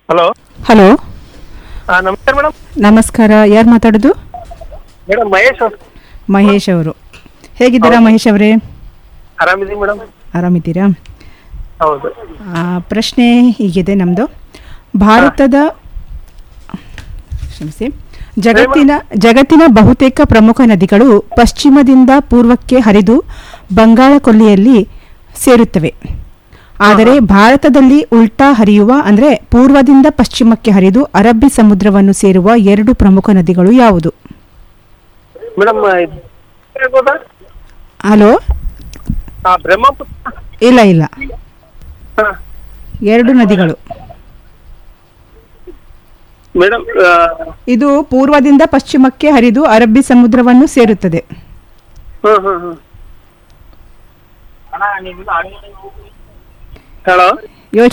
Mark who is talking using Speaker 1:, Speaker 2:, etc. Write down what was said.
Speaker 1: hello
Speaker 2: hello
Speaker 1: ಹಾಂ ನಮಸ್ಕಾರ madam
Speaker 2: ನಮಸ್ಕಾರ ಯಾರು ಮಾತಾಡೋದು
Speaker 1: ಮೇಡಮ್ ಮಹೇಶ್ ಅವ್ರು
Speaker 2: ಮಹೇಶ್ ಅವರು ಹೇಗಿದ್ದೀರಾ ಮಹೇಶ್ ಅವರೇ
Speaker 1: ಆರಾಮಿದ್ದೀವಿ ಮೇಡಮ್
Speaker 2: ಆರಾಮಿದ್ದೀರಾ
Speaker 1: ಹೌದು
Speaker 2: ಆ, ಪ್ರಶ್ನೆ ಹೀಗಿದೆ ನಮ್ಮದು ಭಾರತದ ಕ್ಷಮಿಸಿ ಜಗತ್ತಿನ ಜಗತ್ತಿನ ಬಹುತೇಕ ಪ್ರಮುಖ ನದಿಗಳು ಪಶ್ಚಿಮದಿಂದ ಪೂರ್ವಕ್ಕೆ ಹರಿದು ಬಂಗಾಳ ಕೊಲ್ಲಿಯಲ್ಲಿ ಸೇರುತ್ತವೆ ಆದರೆ ಭಾರತದಲ್ಲಿ ಉಲ್ಟಾ ಹರಿಯುವ ಅಂದರೆ ಪೂರ್ವದಿಂದ ಪಶ್ಚಿಮಕ್ಕೆ ಹರಿದು ಅರಬ್ಬಿ ಸಮುದ್ರವನ್ನು ಸೇರುವ ಎರಡು ಪ್ರಮುಖ ನದಿಗಳು ಯಾವುದು
Speaker 1: ಮೇಡಮ್ ಹೇಳ್ಬೋದಾ
Speaker 2: ಹಲೋ
Speaker 1: ಹಾಂ ಬ್ರಹ್ಮಪುತ್ರ
Speaker 2: ಇಲ್ಲ ಇಲ್ಲ
Speaker 1: ಹಾಂ
Speaker 2: ಎರಡು ನದಿಗಳು
Speaker 1: ಮೇಡಮ್
Speaker 2: ಇದು ಪೂರ್ವದಿಂದ ಪಶ್ಚಿಮಕ್ಕೆ ಹರಿದು ಅರಬ್ಬಿ ಸಮುದ್ರವನ್ನು ಸೇರುತ್ತದೆ
Speaker 1: ಹಾಂ ಹಾಂ ಹಾಂ ಹಲೋ